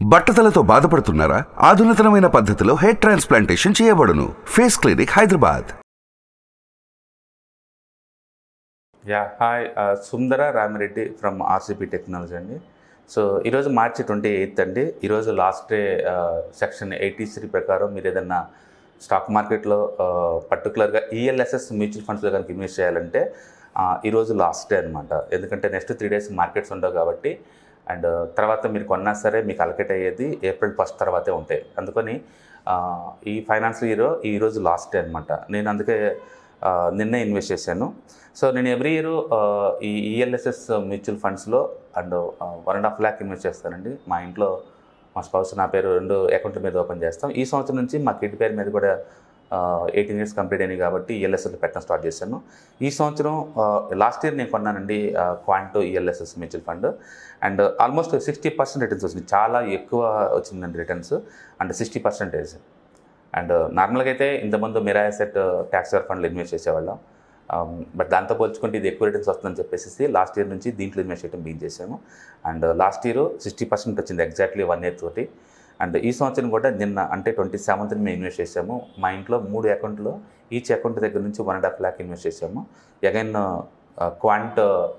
బట్టతలతో బాధపడుతున్నారా ఆధునితనమైన పద్ధతిలో హెయిర్ ట్రాన్స్ప్లాంటేషన్ చేయబడును face clinic Hyderabad yeah hi Sundara Ramireddy from RCP technology అండి సో ఈరోజు మార్చి ట్వంటీ ఎయిత్ అండి ఈరోజు last day section eighty three ప్రకారం మీరు ఏదన్నా స్టాక్ మార్కెట్లో పర్టికులర్గా ఈఎల్ఎస్ఎస్ మ్యూచువల్ ఫండ్స్లో కనుక ఇన్వెస్ట్ చేయాలంటే ఆ, ఈరోజు లాస్ట్ డే అనమాట ఎందుకంటే నెక్స్ట్ త్రీ డేస్ మార్కెట్స్ ఉండవు కాబట్టి అండ్ తర్వాత మీరు కొన్నా సరే మీకు అలకేట్ అయ్యేది ఏప్రిల్ ఫస్ట్ తర్వాతే ఉంటాయి అందుకని ఆ, ఈ ఫైనాన్స్ ఇయర్ ఈరోజు లాస్ట్ డే అనమాట నేను అందుకే ఆ, నిన్నే ఇన్వెస్ట్ చేశాను సో నేను ఎవ్రీ ఇయర్ ఈ ఈఎల్ఎస్ఎస్ మ్యూచువల్ ఫండ్స్లో and one and half lakh invest చేస్తానండి మా ఇంట్లో మా స్పౌస్ నా పేరు రెండు అకౌంట్ల మీద ఓపెన్ చేస్తాం ఈ సంవత్సరం నుంచి మా కిడ్ పేరు మీద కూడా ఎయిటీన్ ఇయర్స్ కంప్లీట్ అయినాయి కాబట్టి ఈఎల్ఎస్ఎస్ పెట్టడం స్టార్ట్ చేశాను ఈ సంవత్సరం లాస్ట్ ఇయర్ నేను కొన్నానండి Quant ELSS mutual fund and almost sixty percent returns వచ్చింది చాలా ఎక్కువ వచ్చిందండి returns and sixty percentage and నార్మల్గా అయితే ఇంతకుముందు మిరా అసెట్ ట్యాక్స్ ఫండ్లో ఇన్వెస్ట్ చేసేవాళ్ళం బట్ దాంతో పోల్చుకుంటే ఇది ఎక్కువ రిటర్న్స్ వస్తుందని చెప్పేసి లాస్ట్ ఇయర్ నుంచి దీంట్లో ఇన్వెస్ట్ చేయడం బీన్ చేసాము and last year sixty percent వచ్చింది ఎగ్జాక్ట్లీ వన్ ఇయర్ తోటి అండ్ ఈ సంవత్సరం కూడా నిన్న అంటే ట్వంటీ సెవెంత్ మేము ఇన్వెస్ట్ చేసాము మా ఇంట్లో మూడు అకౌంట్లో ఈచ్ అకౌంట్ దగ్గర నుంచి one and half lakh invest చేసాము again Quant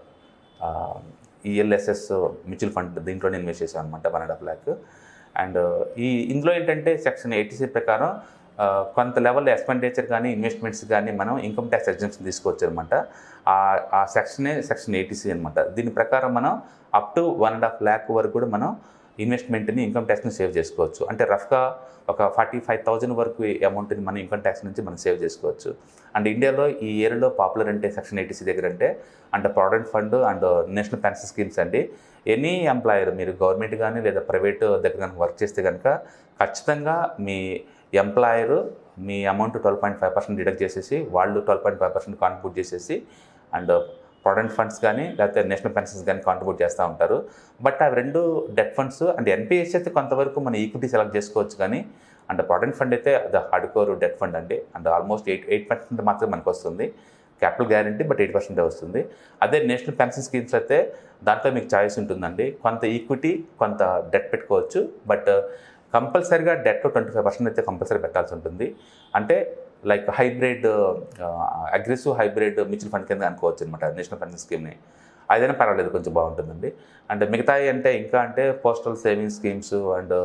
ELSS mutual fund దీంట్లోనే ఇన్వెస్ట్ చేసాం అనమాట one and half lakh and ఈ ఇందులో ఏంటంటే సెక్షన్ ఎయిటీసీ ప్రకారం ఆ, కొంత లెవెల్ ఎక్స్పెండిచర్ కానీ ఇన్వెస్ట్మెంట్స్ కానీ మనం ఇన్కమ్ ట్యాక్స్ ఎగ్జామ్షన్ తీసుకోవచ్చు అనమాట ఆ సెక్షనే సెక్షన్ ఎయిటీసీ అనమాట దీని ప్రకారం మనం up to one and half lakh వరకు కూడా మనం ఇన్వెస్ట్మెంట్ని ఇన్కమ్ ట్యాక్స్ని సేవ్ చేసుకోవచ్చు అంటే రఫ్గా ఒక ఫార్టీ ఫైవ్ థౌజండ్ వరకు అమౌంట్ని మనం ఇన్కమ్ ట్యాక్స్ నుంచి మనం సేవ్ చేసుకోవచ్చు అండ్ ఇండియాలో ఈ ఇయర్లో పాపులర్ అంటే సెక్షన్ ఎయిటీసీ దగ్గర అంటే and provident fund and national pension schemes అండి ఎనీ ఎంప్లాయర్ మీరు గవర్నమెంట్ కానీ లేదా ప్రైవేట్ దగ్గర కనుక వర్క్ చేస్తే కనుక ఖచ్చితంగా మీ ఎంప్లాయర్ మీ amount twelve point five percent deduct చేసేసి వాళ్ళు twelve point five percent contribute చేసేసి అండ్ ప్రావిడెంట్ ఫండ్స్ కానీ లేకపోతే నేషనల్ పెన్షన్స్ కానీ కాంట్రిబ్యూట్ చేస్తూ ఉంటారు బట్ అవి రెండు డెట్ ఫండ్స్ అండ్ ఎన్పిఎస్ అయితే కొంతవరకు మన ఈక్విటీ సెలెక్ట్ చేసుకోవచ్చు కానీ అండ్ ప్రావిడెంట్ ఫండ్ అయితే అది హార్డ్ కోర్ డెట్ ఫండ్ అండి and almost eight eight percent మాత్రమే మనకు వస్తుంది క్యాపిటల్ గ్యారంటీ బట్ ఎయిట్ పర్సెంటే వస్తుంది అదే నేషనల్ పెన్షన్ స్కీమ్స్ అయితే దాంట్లో మీకు చాయిస్ ఉంటుందండి కొంత ఈక్విటీ కొంత డెట్ పెట్టుకోవచ్చు బట్ కంపల్సరీగా డెట్లో ట్వంటీ ఫైవ్ పర్సెంట్ అయితే కంపల్సరీ పెట్టాల్సి ఉంటుంది అంటే like hybrid aggressive hybrid mutual fund కింద అనుకోవచ్చు అనమాట నేషనల్ పెన్షన్ స్కీమ్ని అదైనా పర్వాలేదు కొంచెం బాగుంటుందండి అండ్ మిగతాయి అంటే ఇంకా అంటే postal savings schemes and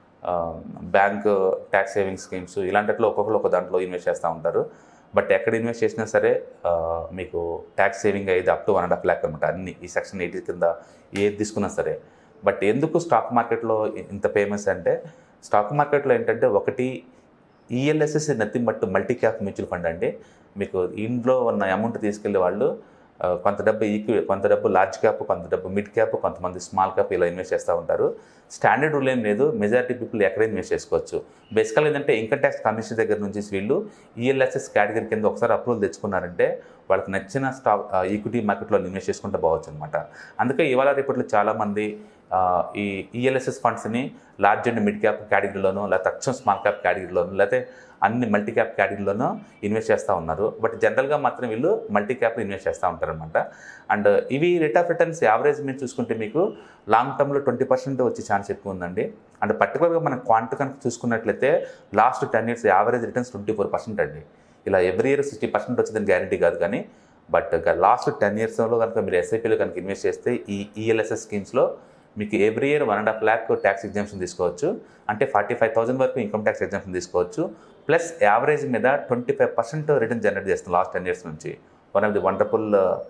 bank tax savings schemes ఇలాంటిలో ఒక్కొక్కరు ఒక దాంట్లో ఇన్వెస్ట్ చేస్తూ ఉంటారు బట్ ఎక్కడ ఇన్వెస్ట్ చేసినా సరే ఆ, మీకు ట్యాక్స్ సేవింగ్ అయ్యేది up to one and half lakh అనమాట అన్ని ఈ సెక్షన్ ఎయిటీ కింద ఏది తీసుకున్నా సరే బట్ ఎందుకు స్టాక్ మార్కెట్లో ఇంత ఫేమస్ అంటే స్టాక్ మార్కెట్లో ఏంటంటే ఒకటి ELSS nothing but multi cap mutual fund అండి మీకు ఇంట్లో ఉన్న అమౌంట్ తీసుకెళ్లే వాళ్ళు ఆ, కొంత డబ్బు ఈక్వి కొంత డబ్బు లార్జ్ క్యాప్ కొంత డబ్బు మిడ్ క్యాప్ కొంతమంది స్మాల్ క్యాప్ ఇలా ఇన్వెస్ట్ చేస్తూ ఉంటారు స్టాండర్డ్ రూల్ ఏం లేదు మెజారిటీ పీపుల్ ఎక్కడ ఇన్వెస్ట్ చేసుకోవచ్చు బేసికల్ ఏంటంటే ఇన్కమ్ ట్యాక్స్ కమిషన్ దగ్గర నుంచి వీళ్ళు ఈఎల్ఎస్ఎస్ కేటగిరీ కింద ఒకసారి అప్రూవల్ తెచ్చుకున్నారంటే వాళ్ళకి నచ్చిన స్టాక్ ఈక్విటీ మార్కెట్లో ఇన్వెస్ట్ చేసుకుంటూ పోవచ్చు అనమాట అందుకే ఇవాళ రేపట్లో చాలామంది ఆ, ఈ ఈఎల్ఎస్ఎస్ ఫండ్స్ని లార్జ్ అండ్ మిడ్ క్యాప్ కేటగిరీలోనూ లేకపోతే అచ్చం స్మాల్ క్యాప్ కేటగిరీలోనూ లేకపోతే అన్ని మల్టీ క్యాప్ కేటగిరీలోనూ ఇన్వెస్ట్ చేస్తూ ఉన్నారు బట్ జనరల్గా మాత్రం వీళ్ళు మల్టీ క్యాప్లో ఇన్వెస్ట్ చేస్తూ ఉంటారనమాట అండ్ ఇవి రేట్ ఆఫ్ రిటర్న్స్ యావరేజ్ మీరు చూసుకుంటే మీకు లాంగ్ టర్మ్లో ట్వంటీ పర్సెంట్ వచ్చే ఛాన్స్ ఎక్కువ ఉందండి అండ్ పర్టికులర్గా మనం క్వాంట్ కనుక చూసుకున్నట్లయితే last ten years average returns twenty four percent అండి ఇలా ఎవ్రీ ఇయర్ సిక్స్టీ పర్సెంట్ వచ్చిందని గ్యారంటీ కాదు కానీ బట్ లాస్ట్ టెన్ ఇయర్స్లో కనుక మీరు ఎస్ఐపీలో కనుక ఇన్వెస్ట్ చేస్తే ఈ ఈఎల్ఎస్ఎస్ స్కీమ్స్లో మీకు every year one and half lakh tax exemption తీసుకోవచ్చు అంటే ఫార్టీ ఫైవ్ థౌసండ్ వరకు ఇన్కమ్ ట్యాక్స్ ఎగ్జామ్షన్ తీసుకోవచ్చు ప్లస్ యావరేజ్ మీద twenty five percent return generate చేస్తుంది లాస్ట్ టెన్ ఇయర్స్ నుంచి one of the wonderful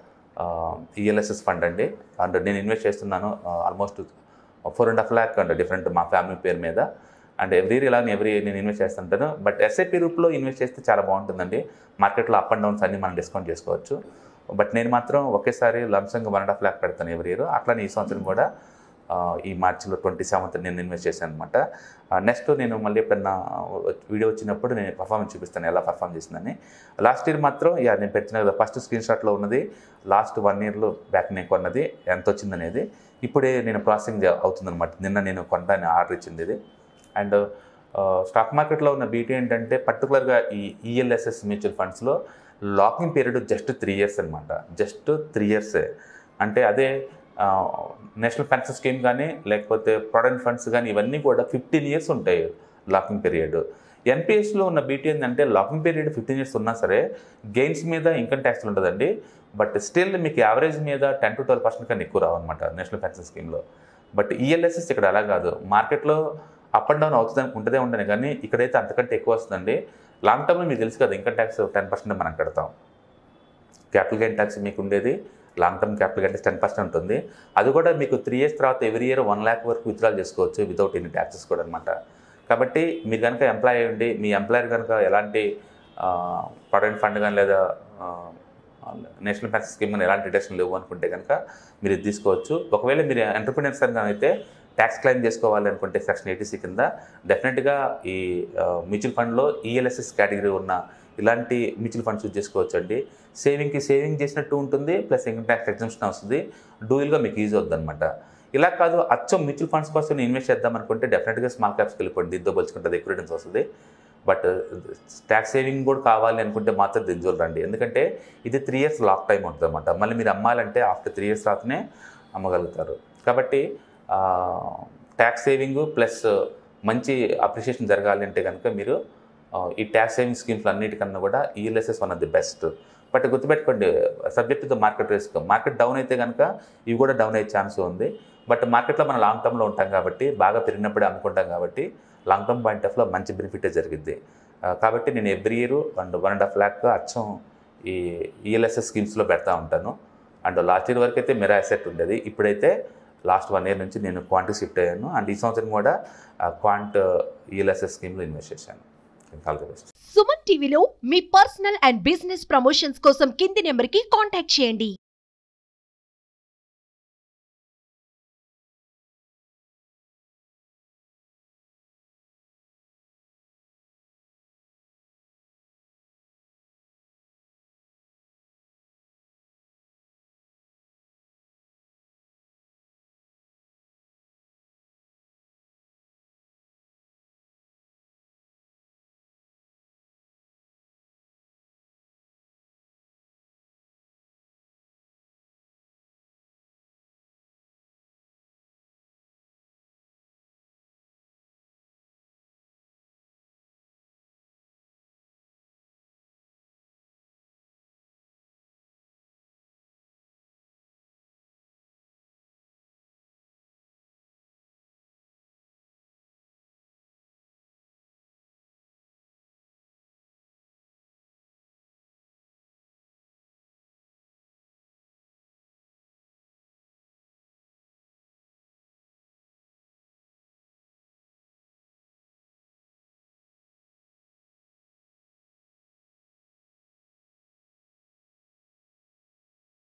ELSS fund అండి అండ్ నేను ఇన్వెస్ట్ చేస్తున్నాను almost four and half lakh and different మా ఫ్యామిలీ పేరు మీద అండ్ ఎవ్రీ ఇయర్ ఇలా ఎవ్రీ నేను ఇన్వెస్ట్ చేస్తుంటాను బట్ ఎస్ఐపి రూప్లో ఇన్వెస్ట్ చేస్తే చాలా బాగుంటుందండి మార్కెట్లో అప్ అండ్ డౌన్స్ అన్ని మనం డిస్కౌంట్ చేసుకోవచ్చు బట్ నేను మాత్రం ఒకేసారి లంసంగా వన్ అండ్ హాఫ్ ల్యాక్ పెడతాను ఎవ్రీ ఇయర్ అట్లనే ఈ సంవత్సరం కూడా ఆ, ఈ మార్చిలో ట్వంటీ సెవెంత్ నేను ఇన్వెస్ట్ చేశాను అనమాట నెక్స్ట్ నేను మళ్ళీ ఎప్పుడన్నా వీడియో వచ్చినప్పుడు నేను పర్ఫార్మెన్స్ చూపిస్తాను ఎలా పర్ఫామ్ చేసిందని లాస్ట్ ఇయర్ మాత్రం యా నేను పెట్టిన కదా ఫస్ట్ స్క్రీన్ షాట్లో ఉన్నది లాస్ట్ వన్ ఇయర్లో బ్యాక్ నేను కొన్నది ఎంత వచ్చిందనేది ఇప్పుడే నేను ప్రాసెసింగ్ అవుతుందన్నమాట నిన్న నేను కొనడానికి ఆర్డర్ ఇచ్చింది ఇది అండ్ స్టాక్ మార్కెట్లో ఉన్న బీటీ ఏంటంటే పర్టికులర్గా ఈ ఈఎల్ఎస్ఎస్ మ్యూచువల్ ఫండ్స్లో locking period just three years అనమాట జస్ట్ త్రీ ఇయర్సే అంటే అదే నేషనల్ పెన్షన్ స్కీమ్ కానీ లేకపోతే ప్రొవిడెంట్ ఫండ్స్ కానీ ఇవన్నీ కూడా ఫిఫ్టీన్ ఇయర్స్ ఉంటాయి లాకింగ్ పీరియడ్ ఎన్పిఎస్లో ఉన్న బీటీ ఏంటంటే లాకింగ్ పీరియడ్ ఫిఫ్టీన్ ఇయర్స్ ఉన్నా సరే గెయిన్స్ మీద ఇన్కమ్ ట్యాక్స్ ఉంటుందండి బట్ స్టిల్ మీకు యావరేజ్ మీద టెన్ టు ట్వెల్వ్ పర్సెంట్ కన్నా ఎక్కువ రావన్నమాట నేషనల్ పెన్షన్ స్కీమ్లో బట్ ఈఎల్ఎస్ఎస్ ఇక్కడ అలా కాదు మార్కెట్లో అప్ అండ్ డౌన్ అవుతుంది ఉంటుందే ఉండని కానీ ఇక్కడైతే అంతకంటే ఎక్కువ వస్తుందండి లాంగ్ టర్మ్లో మీకు తెలుసు కదా ఇన్కమ్ ట్యాక్స్ టెన్ పర్సెంట్ మనం కడతాం క్యాపిటల్ గెయిన్ ట్యాక్స్ మీకు ఉండేది long term capital gain ten percent ఉంటుంది అది కూడా మీకు త్రీ ఇయర్స్ తర్వాత ఎవ్రీ ఇయర్ వన్ ల్యాక్ వరకు విత్డ్రాల్ చేసుకోవచ్చు వితౌట్ ఎన్ని ట్యాక్సెస్ కూడా అనమాట కాబట్టి మీరు కనుక ఎంప్లాయ్ ఉండి మీ ఎంప్లాయర్ కనుక ఎలాంటి ప్రొవిడెంట్ ఫండ్ కానీ లేదా నేషనల్ పెన్షన్ స్కీమ్ కానీ ఎలాంటి డిడక్షన్ లేవు అనుకుంటే కనుక మీరు ఇది తీసుకోవచ్చు ఒకవేళ మీరు ఎంటర్ప్రినర్స్ కనుక అయితే ట్యాక్స్ క్లెయిమ్ చేసుకోవాలి అనుకుంటే సెక్షన్ ఎయిటీసీ కింద డెఫినెట్గా ఈ మ్యూచువల్ ఫండ్లో ఈఎల్ఎస్ఎస్ కేటగిరీ ఉన్న ఇలాంటి మ్యూచువల్ ఫండ్స్ యూజ్ చేసుకోవచ్చు అండి సేవింగ్కి సేవింగ్ చేసినట్టు ఉంటుంది ప్లస్ ఇన్కమ్ ట్యాక్స్ ఎగ్జామ్షన్ వస్తుంది డూయిల్గా మీకు ఈజీ అవుతుంది అనమాట ఇలా కాదు అచ్చం మ్యూచువల్ ఫండ్స్ కోసం నేను ఇన్వెస్ట్ చేద్దాం అనుకుంటే డెఫినెట్గా స్మాల్ క్యాప్స్కి వెళ్ళిపోండి దీంతో పోల్చుకుంటే ఎక్కువ రిటర్న్స్ వస్తుంది బట్ ట్యాక్స్ సేవింగ్ కూడా కావాలి అనుకుంటే మాత్రం దింజోలు రండి ఎందుకంటే ఇది త్రీ ఇయర్స్ లాక్ టైం ఉంటుంది అనమాట మళ్ళీ మీరు అమ్మాలంటే ఆఫ్టర్ త్రీ ఇయర్స్ తర్వాతనే అమ్మగలుగుతారు కాబట్టి ట్యాక్స్ సేవింగ్ ప్లస్ మంచి అప్రిషియేషన్ జరగాలి అంటే కనుక మీరు ఆ, ఈ ట్యాక్స్ సేవింగ్ స్కీమ్స్ అన్నిటికన్నా కూడా ELSS one of the best but గుర్తుపెట్టుకోండి subject to market risk market down అయితే కనుక ఇవి కూడా డౌన్ అయ్యే ఛాన్స్ ఉంది బట్ మార్కెట్లో మనం లాంగ్ టర్మ్లో ఉంటాం కాబట్టి బాగా పెరిగినప్పుడే అమ్ముకుంటాం కాబట్టి లాంగ్ టర్మ్ పాయింట్ ఆఫ్లో మంచి బెనిఫిటే జరిగింది ఆ, కాబట్టి నేను every year and one and half lakh అచ్చం ఈ ఈఎల్ఎస్ఎస్ స్కీమ్స్లో పెడతా ఉంటాను అండ్ లాస్ట్ ఇయర్ వరకు అయితే మెరా అసెట్ ఉండేది ఇప్పుడైతే లాస్ట్ వన్ ఇయర్ నుంచి నేను క్వాంట్ షిఫ్ట్ అయ్యాను అండ్ ఈ సంవత్సరం కూడా క్వాంట్ ఈఎల్ఎస్ఎస్ స్కీమ్లో ఇన్వెస్ట్ చేశాను ఆల్ ది బెస్ట్ సుమన్ టీవీలో మీ పర్సనల్ అండ్ బిజినెస్ ప్రమోషన్స్ కోసం కింది నెంబర్కి కాంటాక్ట్ చేయండి